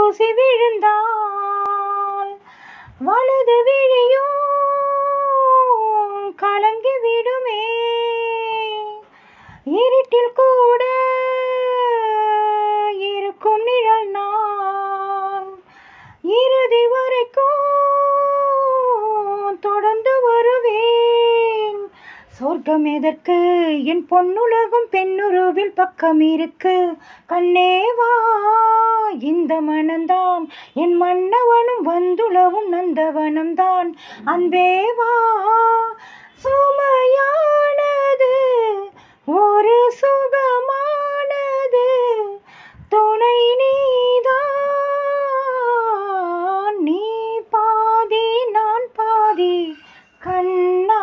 தூசி விழுந்தால் வலது விழியும் கலங்கி விடுமே இருட்டில் கூட இருக்கும் நிழல் நான் இறுதி வரைக்கும் தொடர்ந்து வருவேன் சொர்க்கம் எதற்கு என் பொன்னுலகம் பெண்ணுருவில் பக்கம் இருக்கு கண்ணேவா இந்த மனம்தான் என் மன்னவனும் வந்துளவும் நந்தவனம்தான் அன்பேவா சுமையானது ஒரு சுகமானது துணை நீதான் நீ பாதி நான் பாதி கண்ணா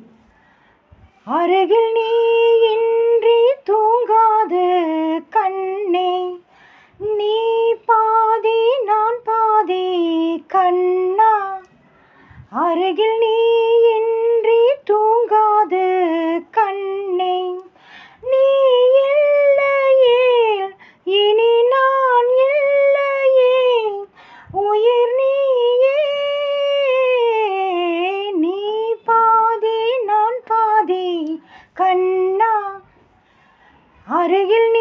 அருகில் நீ இன்றி தூங்காது கண்ணே நீ பாதி நான் பாதி கண்ணா அருகில் நீ இன்றி தூங்காது கண்ணே நீ இல்லையே இனி நான் இல்லையே உயிர் நீயே நீ பாதி நான் பாதி கண்ணா அருகில் நீ